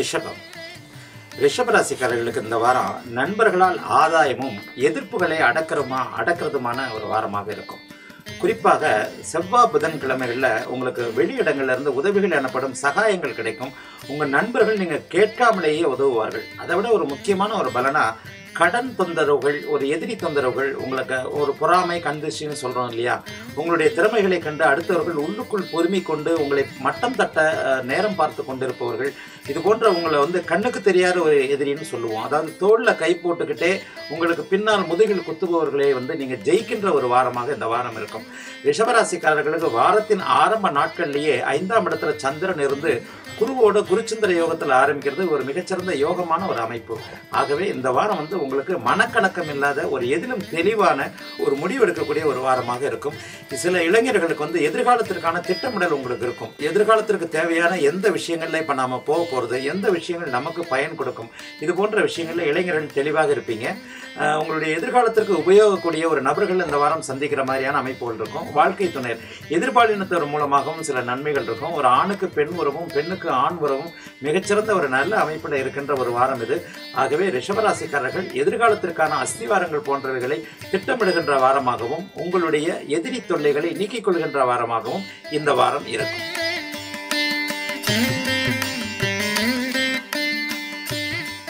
ரிஷபம் ரிஷபராசிக்காரர்களுக்கு இந்த வாரம் நண்பர்களால் ஆதாயமும் எதிர்ப்புகளை அடக்கிறமா அடக்கிறதுமான ஒரு வாரமாக இருக்கும் குறிப்பாக செவ்வாய் புதன்கிழமைகளில் உங்களுக்கு வெளியிடங்கள்ல இருந்து உதவிகள் எனப்படும் சகாயங்கள் கிடைக்கும் உங்கள் நண்பர்கள் நீங்கள் கேட்காமலேயே உதவுவார்கள் அதை விட ஒரு முக்கியமான ஒரு பலனா கடன் தொந்தரவுகள் ஒரு எதிரி தொந்தரவுகள் உங்களுக்கு ஒரு பொறாமை கண்திஷ்டின்னு சொல்கிறோம் இல்லையா உங்களுடைய திறமைகளை கண்டு அடுத்தவர்கள் உள்ளுக்குள் பொறுமை கொண்டு உங்களை மட்டம் தட்ட அஹ், நேரம் பார்த்து கொண்டிருப்பவர்கள் இது போன்ற உங்களை வந்து கண்ணுக்கு தெரியாத ஒரு எதிரின்னு சொல்லுவோம் அதாவது தோளில் கை போட்டுக்கிட்டே உங்களுக்கு பின்னால் முதுகில் குத்துபவர்களை வந்து நீங்கள் ஜெயிக்கின்ற ஒரு வாரமாக இந்த வாரம் இருக்கும் ரிஷபராசிக்காரர்களுக்கு வாரத்தின் ஆரம்ப நாட்கள்லேயே ஐந்தாம் இடத்துல சந்திரன் இருந்து குருவோட குருச்சந்திர யோகத்தில் ஆரம்பிக்கிறது ஒரு மிகச்சிறந்த யோகமான ஒரு அமைப்பு ஆகவே இந்த வாரம் வந்து உங்களுக்கு மனக்கணக்கம் இல்லாத ஒரு எதிலும் தெளிவான ஒரு முடிவு எடுக்கக்கூடிய ஒரு வாரமாக இருக்கும் சில இளைஞர்களுக்கு வந்து எதிர்காலத்திற்கான திட்டமிடல் உங்களுக்கு இருக்கும் எதிர்காலத்திற்கு தேவையான எந்த விஷயங்கள்ல இப்போ நாம போக போகிறது எந்த விஷயங்கள் நமக்கு பயன் கொடுக்கும் இது போன்ற விஷயங்களில் இளைஞர்கள் தெளிவாக இருப்பீங்க அஹ் உங்களுடைய எதிர்காலத்திற்கு உபயோகக்கூடிய ஒரு நபர்கள் இந்த வாரம் சந்திக்கிற மாதிரியான அமைப்புகள் இருக்கும் வாழ்க்கை துணையர் எதிர்பாலினத்தவர் மூலமாகவும் சில நன்மைகள் இருக்கும் ஒரு ஆணுக்கு பெண் உறவும் பெண்ணுக்கு ஆண் உறவும் மிகச்சிறந்த ஒரு நல்ல அமைப்பில் இருக்கின்ற ஒரு வாரம் இது ஆகவே ரிஷபராசிக்காரர்கள் எதிர்காலத்திற்கான அஸ்திவாரங்கள் போன்றவைகளை திட்டமிடுகின்ற வாரமாகவும் உங்களுடைய எதிரி தொல்லைகளை நீக்கிக் கொள்கின்ற வாரமாகவும் இந்த வாரம் இருக்கும்